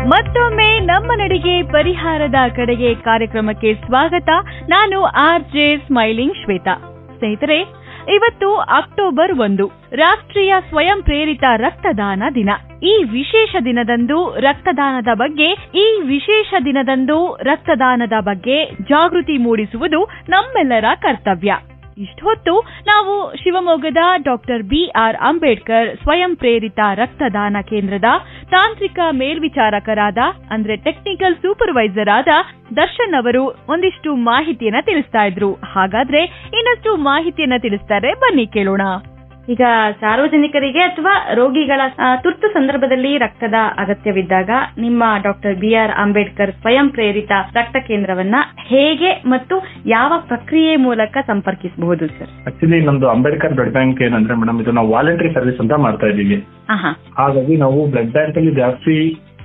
ಮತ್ತೊಮ್ಮೆ ನಮ್ಮ ನಡಿಗೆ ಪರಿಹಾರದ ಕಡೆಗೆ ಕಾರ್ಯಕ್ರಮಕ್ಕೆ ಸ್ವಾಗತ ನಾನು ಆರ್ ಜೆ ಸ್ಮೈಲಿಂಗ್ ಶ್ವೇತಾ ಸ್ನೇಹಿತರೆ ಇವತ್ತು ಅಕ್ಟೋಬರ್ ಒಂದು ರಾಷ್ಟ್ರೀಯ ಸ್ವಯಂ ಪ್ರೇರಿತ ರಕ್ತದಾನ ದಿನ ಈ ವಿಶೇಷ ದಿನದಂದು ರಕ್ತದಾನದ ಬಗ್ಗೆ ಈ ವಿಶೇಷ ದಿನದಂದು ರಕ್ತದಾನದ ಬಗ್ಗೆ ಜಾಗೃತಿ ಮೂಡಿಸುವುದು ನಮ್ಮೆಲ್ಲರ ಕರ್ತವ್ಯ ಇಷ್ಟೊತ್ತು ನಾವು ಶಿವಮೊಗ್ಗದ ಡಾಕ್ಟರ್ ಬಿ ಆರ್ ಅಂಬೇಡ್ಕರ್ ಸ್ವಯಂ ಪ್ರೇರಿತ ರಕ್ತದಾನ ಕೇಂದ್ರದ ತಾಂತ್ರಿಕ ಮೇಲ್ವಿಚಾರಕರಾದ ಅಂದ್ರೆ ಟೆಕ್ನಿಕಲ್ ಸೂಪರ್ವೈಸರ್ ಆದ ದರ್ಶನ್ ಅವರು ಒಂದಿಷ್ಟು ಮಾಹಿತಿಯನ್ನ ತಿಳಿಸ್ತಾ ಇದ್ರು ಹಾಗಾದ್ರೆ ಇನ್ನಷ್ಟು ಮಾಹಿತಿಯನ್ನ ತಿಳಿಸ್ತಾರೆ ಬನ್ನಿ ಕೇಳೋಣ ಈಗ ಸಾರ್ವಜನಿಕರಿಗೆ ಅಥವಾ ರೋಗಿಗಳ ಆ, ತುರ್ತು ಸಂದರ್ಭದಲ್ಲಿ ರಕ್ತದ ಅಗತ್ಯವಿದ್ದಾಗ ನಿಮ್ಮ ಡಾಕ್ಟರ್ ಬಿ ಆರ್ ಅಂಬೇಡ್ಕರ್ ಸ್ವಯಂ ಪ್ರೇರಿತ ರಕ್ತ ಕೇಂದ್ರವನ್ನ ಹೇಗೆ ಮತ್ತು ಯಾವ ಪ್ರಕ್ರಿಯೆ ಮೂಲಕ ಸಂಪರ್ಕಿಸಬಹುದು ಸರ್ ಆಕ್ಚುಲಿ ನಮ್ದು ಅಂಬೇಡ್ಕರ್ ಬ್ಲಡ್ ಬ್ಯಾಂಕ್ ಏನಂದ್ರೆ ಮೇಡಮ್ ಇದು ನಾವು ವಾಲಂಟ್ರಿ ಸರ್ವಿಸ್ ಅಂತ ಮಾಡ್ತಾ ಇದೀವಿ ಆಹಾ ಹಾಗಾಗಿ ನಾವು ಬ್ಲಡ್ ಬ್ಯಾಂಕ್ ಅಲ್ಲಿ ಜಾಸ್ತಿ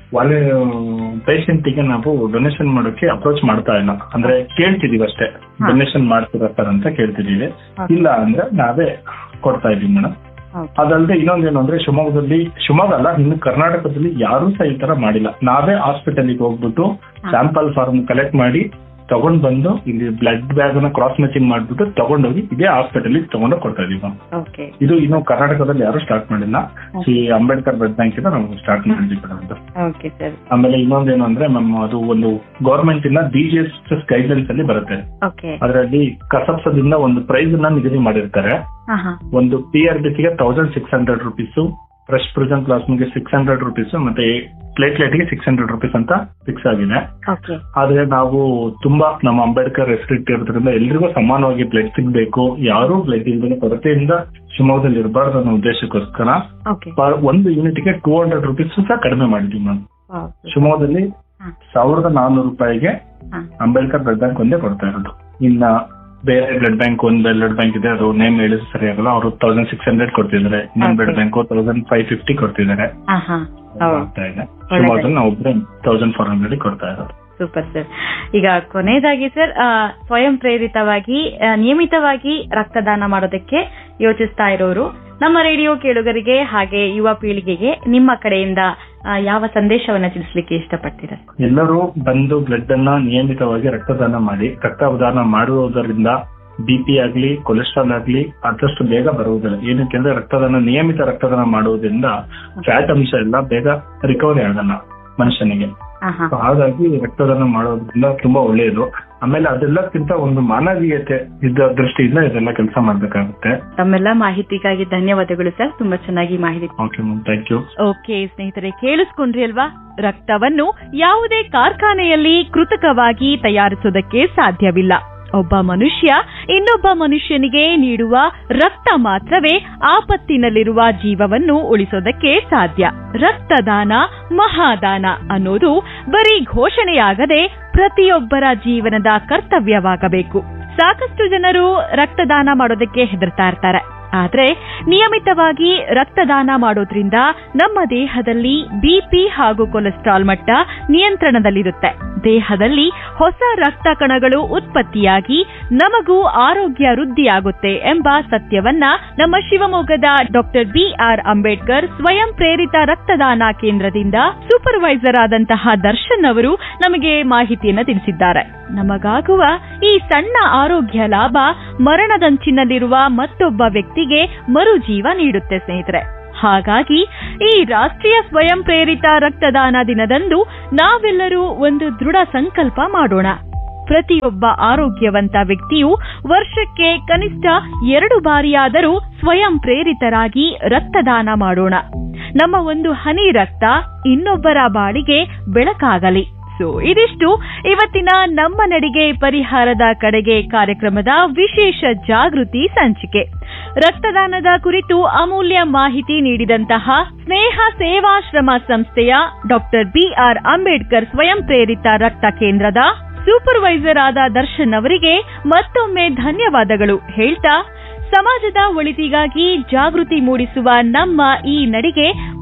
ಪೇಷಂಟ್ ಗೆ ನಾವು ಡೊನೇಷನ್ ಮಾಡೋಕೆ ಅಪ್ರೋಚ್ ಮಾಡ್ತಾ ಇಲ್ಲ ಅಂದ್ರೆ ಕೇಳ್ತಿದೀವಿ ಅಷ್ಟೇ ಹಾ. ಡೊನೇಷನ್ ಮಾಡ್ತೀರಾ ಸರ್ ಅಂತ ಕೇಳ್ತಿದೀವಿ Okay. ಇಲ್ಲ ಅಂದ್ರೆ ನಾವೇ ಕೊಡ್ತಾ ಇದೀವಿ ಮೇಡಮ್ ಹೌದು. ಅದಲ್ಲದೆ ಇನ್ನೊಂದೇನು ಅಂದ್ರೆ ಶಿವಮೊಗ್ಗದಲ್ಲಿ ಶಿವಮೊಗ್ಗ ಅಲ್ಲ ಇನ್ನು ಕರ್ನಾಟಕದಲ್ಲಿ ಯಾರೂ ಸಹ ಈ ತರ ಮಾಡಿಲ್ಲ ನಾವೇ ಹಾಸ್ಪಿಟಲ್ಗೆ ಹೋಗ್ಬಿಟ್ಟು ಹಾ. ಸ್ಯಾಂಪಲ್ ಫಾರ್ಮ್ ಕಲೆಕ್ಟ್ ಮಾಡಿ ತಗೊಂಡ್ ಬಂದು ಇಲ್ಲಿ ಬ್ಲಡ್ ಬ್ಯಾಗ್ ನ ಕ್ರಾಸ್ ಮ್ಯಾಚಿಂಗ್ ಮಾಡ್ಬಿಟ್ಟು ತಗೊಂಡೋಗಿ ಇದೇ ಹಾಸ್ಪಿಟಲ್ ತಗೊಂಡು ಕೊಡ್ತಾ ಇದೀವಿ ನಾವು. ಓಕೆ ಇದು ಇನ್ನು ಕರ್ನಾಟಕದಲ್ಲಿ ಯಾರು ಸ್ಟಾರ್ಟ್ ಮಾಡಿಲ್ಲ ಈ ಅಂಬೇಡ್ಕರ್ ಬ್ಲಡ್ ಬ್ಯಾಂಕ್ ಇಂದ ನಾವು ಸ್ಟಾರ್ಟ್ ಮಾಡಿದ್ವಿ ಮೇಡಮ್ ಇದು. ಓಕೆ ಸರ್ ಆಮೇಲೆ ಇನ್ನೊಂದೇನು ಅಂದ್ರೆ ಮ್ಯಾಮ್ ಅದು ಒಂದು ಗೌರ್ಮೆಂಟ್ ಇಂದ ಬಿ ಜಿ ಎಸ್ ಗೈಡ್ಲೈನ್ಸ್ ಅಲ್ಲಿ ಬರುತ್ತೆ ಓಕೆ ಅದರಲ್ಲಿ ಕಸಪ್ಸದಿಂದ ಒಂದು ಪ್ರೈಸ್ ನ ನಿಗದಿ ಮಾಡಿರ್ತಾರೆ ಆಹಾ ಒಂದು ಪಿ ಆರ್ ಬಿ ಗೆ thousand six hundred rupees fresh frozen ಪ್ಲಾಸ್ಮಿಗೆ ಸಿಕ್ಸ್ ಹಂಡ್ರೆಡ್ ರುಪೀಸ್ ಮತ್ತೆ ಪ್ಲೇಟ್ಲೆಟ್ ಗೆ ಸಿಕ್ಸ್ ಹಂಡ್ರೆಡ್ ರುಪೀಸ್ ಅಂತ ಫಿಕ್ಸ್ ಆಗಿದೆ ಓಕೆ ಆದ್ರೆ ನಾವು ತುಂಬಾ ನಮ್ಮ ಅಂಬೇಡ್ಕರ್ ರೆಸ್ಟ್ರಿಕ್ಟ್ ಇರೋದ್ರಿಂದ ಎಲ್ರಿಗೂ ಸಮಾನವಾಗಿ ಬ್ಲಡ್ ಸಿಗ್ಬೇಕು ಯಾರು ಬ್ಲಡ್ ಇಲ್ದೇ ಕೊರತೆಯಿಂದ ಶಿವಮೊಗ್ಗದಲ್ಲಿ ಇರಬಾರ್ದು ಅನ್ನೋ ಉದ್ದೇಶಕ್ಕೋಸ್ಕರ ಓಕೆ per ಒಂದು ಯೂನಿಟ್ಗೆ ಟೂ ಹಂಡ್ರೆಡ್ ರುಪೀಸ್ ಸಹ ಕಡಿಮೆ ಮಾಡಿದ್ವಿ ಮ್ಯಾಮ್ ಶಿವಮೊಗ್ಗದಲ್ಲಿ ಹಾ. ಸಾವಿರದ ನಾನ್ನೂರು ರೂಪಾಯಿಗೆ ಹಾ. ಅಂಬೇಡ್ಕರ್ ಬ್ಲಡ್ ಬ್ಯಾಂಕ್ ಒಂದೇ ಕೊಡ್ತಾ ಇರೋದು ಇನ್ನ ಬೇರೆ ಬ್ಲಡ್ ಬ್ಯಾಂಕ್ ಒಂದು ಬ್ಲಡ್ ಬ್ಯಾಂಕ್ ಇದೆ ಅದು ನೇಮ್ ಹೇಳಿದ್ರೆ ಸರಿಯಾಗಲ್ಲ ಅವರು ತೌಸಂಡ್ ಸಿಕ್ಸ್ ಹಂಡ್ರೆಡ್ ಕೊಡ್ತಿದ್ದಾರೆ ಇನ್ನೊಂದು blood Okay. Bank thousand five fifty ಕೊಡ್ತಿದ್ದಾರೆ ಆಹಾ ಹೌದು ಆಗ್ತಾ ಇದೆ ಶಿವಮೊಗ್ಗದಲ್ಲಿ ನಾವು ಒಬ್ಬರೇ ತೌಸಂಡ್ ಫೋರ್ ಹಂಡ್ರೆಡ್ ಕೊಡ್ತಾ ಇರೋದು ಸೂಪರ್ ಸರ್ ಈಗ ಕೊನೆಯದಾಗಿ ಸರ್ ಆ, ಸ್ವಯಂ ಪ್ರೇರಿತವಾಗಿ ಆ, ನಿಯಮಿತವಾಗಿ ರಕ್ತದಾನ ಮಾಡೋದಕ್ಕೆ ಯೋಚಿಸ್ತಾ ಇರೋರು ನಮ್ಮ ರೇಡಿಯೋ ಕೇಳುಗರಿಗೆ ಹಾಗೆ ಯುವ ಪೀಳಿಗೆಗೆ ನಿಮ್ಮ ಕಡೆಯಿಂದ ಆ, ಯಾವ ಸಂದೇಶವನ್ನ ತಿಳಿಸ್ಲಿಕ್ಕೆ ಇಷ್ಟಪಡ್ತೀರಾ ಎಲ್ಲರೂ ಬಂದು ಬ್ಲಡ್ ಅನ್ನ ನಿಯಮಿತವಾಗಿ ರಕ್ತದಾನ ಮಾಡಿ ರಕ್ತದಾನ ಮಾಡುವುದರಿಂದ ಬಿ ಪಿ ಆಗ್ಲಿ ಕೊಲೆಸ್ಟ್ರಾಲ್ ಆಗ್ಲಿ ಆದಷ್ಟು ಬೇಗ ಬರುವುದಿಲ್ಲ ಏನಕ್ಕೆ ಅಂದ್ರೆ ರಕ್ತದಾನ ನಿಯಮಿತ ರಕ್ತದಾನ ಮಾಡುವುದರಿಂದ ಫ್ಯಾಟ್ ಅಂಶ ಎಲ್ಲ ಬೇಗ ರಿಕವರಿ ಆಗಲ್ಲ ಮನುಷ್ಯನಿಗೆ ಆಹಾ So ಹಾಗಾಗಿ ರಕ್ತದಾನ ಮಾಡೋದ್ರಿಂದ ತುಂಬಾ ಒಳ್ಳೆಯದು ಆಮೇಲೆ ಅದೆಲ್ಲಕ್ಕಿಂತ ಒಂದು ಮಾನವೀಯತೆ ಇದ್ದ ದೃಷ್ಟಿಯಿಂದ ಇದೆಲ್ಲ ಕೆಲಸ ಮಾಡ್ಬೇಕಾಗುತ್ತೆ ತಮ್ಮೆಲ್ಲ ಮಾಹಿತಿಗಾಗಿ ಧನ್ಯವಾದಗಳು ಸರ್ ತುಂಬಾ ಚೆನ್ನಾಗಿ ಮಾಹಿತಿ okay ma'am thank you okay ಸ್ನೇಹಿತರೆ ಕೇಳಿಸ್ಕೊಂಡ್ರಿ ಅಲ್ವಾ ರಕ್ತವನ್ನು ಯಾವುದೇ ಕಾರ್ಖಾನೆಯಲ್ಲಿ ಕೃತಕವಾಗಿ ತಯಾರಿಸೋದಕ್ಕೆ ಸಾಧ್ಯವಿಲ್ಲ ಒಬ್ಬ ಮನುಷ್ಯ ಇನ್ನೊಬ್ಬ ಮನುಷ್ಯನಿಗೆ ನೀಡುವ ರಕ್ತ ಮಾತ್ರವೇ ಆಪತ್ತಿನಲ್ಲಿರುವ ಜೀವವನ್ನು ಉಳಿಸೋದಕ್ಕೆ ಸಾಧ್ಯ ರಕ್ತದಾನ ಮಹಾದಾನ ಅನ್ನೋದು ಬರೀ ಘೋಷಣೆಯಾಗದೆ ಪ್ರತಿಯೊಬ್ಬರ ಜೀವನದ ಕರ್ತವ್ಯವಾಗಬೇಕು ಸಾಕಷ್ಟು ಜನರು ರಕ್ತದಾನ ಮಾಡೋದಕ್ಕೆ ಹೆದರ್ತಾ ಇರ್ತಾರೆ ಆದ್ರೆ ನಿಯಮಿತವಾಗಿ ರಕ್ತದಾನ ಮಾಡೋದ್ರಿಂದ ನಮ್ಮ ದೇಹದಲ್ಲಿ ಬಿಪಿ ಹಾಗೂ ಕೊಲೆಸ್ಟ್ರಾಲ್ ಮಟ್ಟ ನಿಯಂತ್ರಣದಲ್ಲಿರುತ್ತೆ ದೇಹದಲ್ಲಿ ಹೊಸ ರಕ್ತ ಕಣಗಳು ಉತ್ಪತ್ತಿಯಾಗಿ ನಮಗೂ ಆರೋಗ್ಯ ವೃದ್ಧಿಯಾಗುತ್ತೆ ಎಂಬ ಸತ್ಯವನ್ನ ನಮ್ಮ ಶಿವಮೊಗ್ಗದ ಡಾಕ್ಟರ್ ಬಿ ಆರ್ ಅಂಬೇಡ್ಕರ್ ಸ್ವಯಂ ಪ್ರೇರಿತ ರಕ್ತದಾನ ಕೇಂದ್ರದಿಂದ ಸೂಪರ್ವೈಸರ್ ಆದಂತಹ ದರ್ಶನ್ ಅವರು ನಮಗೆ ಮಾಹಿತಿಯನ್ನ ತಿಳಿಸಿದ್ದಾರೆ ನಮಗಾಗುವ ಈ ಸಣ್ಣ ಆರೋಗ್ಯ ಲಾಭ ಮರಣದಂಚಿನಲ್ಲಿರುವ ಮತ್ತೊಬ್ಬ ವ್ಯಕ್ತಿಗೆ ಮರುಜೀವ ನೀಡುತ್ತೆ ಸ್ನೇಹಿತರೆ ಹಾಗಾಗಿ ಈ ರಾಷ್ಟ್ರೀಯ ಸ್ವಯಂ ಪ್ರೇರಿತ ರಕ್ತದಾನ ದಿನದಂದು ನಾವೆಲ್ಲರೂ ಒಂದು ದೃಢ ಸಂಕಲ್ಪ ಮಾಡೋಣ ಪ್ರತಿಯೊಬ್ಬ ಆರೋಗ್ಯವಂತ ವ್ಯಕ್ತಿಯು ವರ್ಷಕ್ಕೆ ಕನಿಷ್ಠ ಎರಡು ಬಾರಿಯಾದರೂ ಸ್ವಯಂ ಪ್ರೇರಿತರಾಗಿ ರಕ್ತದಾನ ಮಾಡೋಣ ನಮ್ಮ ಒಂದು ಹನಿ ರಕ್ತ ಇನ್ನೊಬ್ಬರ ಬಾಳಿಗೆ ಬೆಳಕಾಗಲಿ ಸೊ ಇದಿಷ್ಟು ಇವತ್ತಿನ ನಮ್ಮ ನಡಿಗೆ ಪರಿಹಾರದ ಕಡೆಗೆ ಕಾರ್ಯಕ್ರಮದ ವಿಶೇಷ ಜಾಗೃತಿ ಸಂಚಿಕೆ ರಕ್ತದಾನದ ಕುರಿತು ಅಮೂಲ್ಯ ಮಾಹಿತಿ ನೀಡಿದಂತಹ ಸ್ನೇಹ ಸೇವಾಶ್ರಮ ಸಂಸ್ಥೆಯ ಡಾಕ್ಟರ್ ಬಿಆರ್ ಅಂಬೇಡ್ಕರ್ ಸ್ವಯಂ ಪ್ರೇರಿತ ರಕ್ತ ಕೇಂದ್ರದ ಸೂಪರ್ವೈಸರ್ ಆದ ದರ್ಶನ್ ಅವರಿಗೆ ಮತ್ತೊಮ್ಮೆ ಧನ್ಯವಾದಗಳು ಹೇಳ್ತಾ ಸಮಾಜದ ಒಳಿತಿಗಾಗಿ ಜಾಗೃತಿ ಮೂಡಿಸುವ ನಮ್ಮ ಈ ನಡಿಗೆ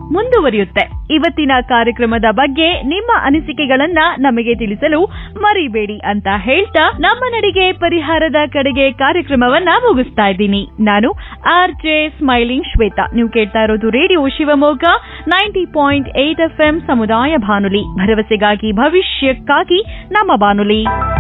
ಮುಂದುವರಿಯುತ್ತೆ ಇವತ್ತಿನ ಕಾರ್ಯಕ್ರಮದ ಬಗ್ಗೆ ನಿಮ್ಮ ಅನಿಸಿಕೆಗಳನ್ನ ನಮಗೆ ತಿಳಿಸಲು ಮರಿಬೇಡಿ ಅಂತ ಹೇಳ್ತಾ ನಮ್ಮ ನಡಿಗೆ ಪರಿಹಾರದ ಕಡೆಗೆ ಕಾರ್ಯಕ್ರಮವನ್ನ ಮುಗಿಸ್ತಾ ಇದ್ದೀನಿ ನಾನು ಆರ್ ಜೆ ಸ್ಮೈಲಿಂಗ್ ಶ್ವೇತಾ ನೀವು ಕೇಳ್ತಾ ಇರೋದು radio Shivamogga ninety point eight F M ಸಮುದಾಯ ಬಾನುಲಿ ಭರವಸೆಗಾಗಿ ಭವಿಷ್ಯಕ್ಕಾಗಿ ನಮ್ಮ ಬಾನುಲಿ